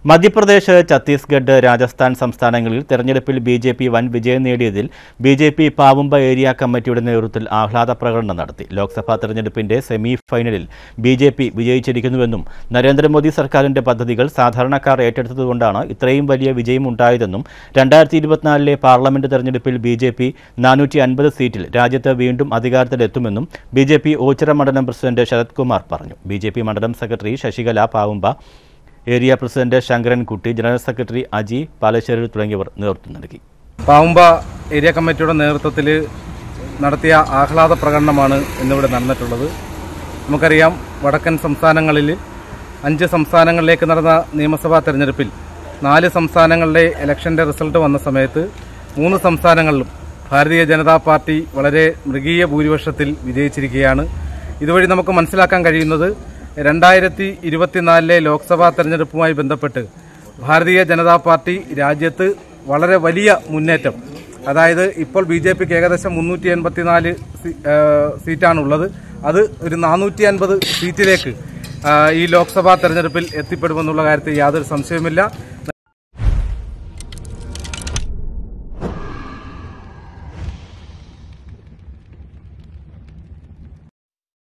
മധ്യപ്രദേശ് ഛത്തീസ്ഗഡ് രാജസ്ഥാൻ സംസ്ഥാനങ്ങളിൽ തെരഞ്ഞെടുപ്പിൽ B J P വൻ വിജയം നേടിയതിൽ B J P Pavumba area കമ്മിറ്റിയുടെ നേതൃത്വത്തിൽ ആഹ്ലാദ പ്രകടനം നടത്തി ലോക്സഭാ തെരഞ്ഞെടുപ്പിന്റെ സെമി ഫൈനലിൽ ബി ജെ പി വിജയിച്ചിരിക്കുന്നുവെന്നും നരേന്ദ്രമോദി സർക്കാരിന്റെ പദ്ധതികൾ സാധാരണക്കാർ ഏറ്റെടുത്തതുകൊണ്ടാണ് ഇത്രയും വലിയ വിജയം ഉണ്ടായതെന്നും രണ്ടായിരത്തി ഇരുപത്തിനാലിലെ പാർലമെന്റ് തെരഞ്ഞെടുപ്പിൽ ബി ജെ പി നാനൂറ്റി അൻപത് സീറ്റിൽ രാജ്യത്ത് വീണ്ടും അധികാരത്തിലെത്തുമെന്നും ബി ജെ പി ഓച്ചിറ മണ്ഡലം പ്രസിഡന്റ് ശരത് കുമാർ പറഞ്ഞു ബി ജെ പി മണ്ഡലം secretary Sasikala Pavumba area president Sankarankutty general secretary Aji Palassery തുടങ്ങിയവർ നേതൃത്വം നൽകി പാവുമ്പ ഏരിയ കമ്മിറ്റിയുടെ നേതൃത്വത്തിൽ നടത്തിയ ആഹ്ലാദ പ്രകടനമാണ് ഇന്നിവിടെ നടന്നിട്ടുള്ളത് നമുക്കറിയാം വടക്കൻ സംസ്ഥാനങ്ങളിൽ അഞ്ച് സംസ്ഥാനങ്ങളിലേക്ക് നടന്ന നിയമസഭാ തെരഞ്ഞെടുപ്പിൽ നാല് സംസ്ഥാനങ്ങളിലെ ഇലക്ഷൻ്റെ റിസൾട്ട് വന്ന സമയത്ത് മൂന്ന് സംസ്ഥാനങ്ങളിലും ഭാരതീയ ജനതാ പാർട്ടി വളരെ മൃഗീയ ഭൂരിപക്ഷത്തിൽ വിജയിച്ചിരിക്കുകയാണ് ഇതുവഴി നമുക്ക് മനസ്സിലാക്കാൻ കഴിയുന്നത് രണ്ടായിരത്തി ഇരുപത്തിനാലിലെ ലോക്സഭാ തെരഞ്ഞെടുപ്പുമായി ബന്ധപ്പെട്ട് ഭാരതീയ ജനതാ പാർട്ടി രാജ്യത്ത് വളരെ വലിയ മുന്നേറ്റം അതായത് ഇപ്പോൾ ബി ജെ പിക്ക് ഏകദേശം മുന്നൂറ്റി എൺപത്തിനാല് സീറ്റാണുള്ളത് അത് ഒരു നാനൂറ്റി അൻപത് സീറ്റിലേക്ക് ആ, ഈ ലോക്സഭാ തെരഞ്ഞെടുപ്പിൽ എത്തിപ്പെടുമെന്നുള്ള കാര്യത്തിൽ യാതൊരു സംശയവുമില്ല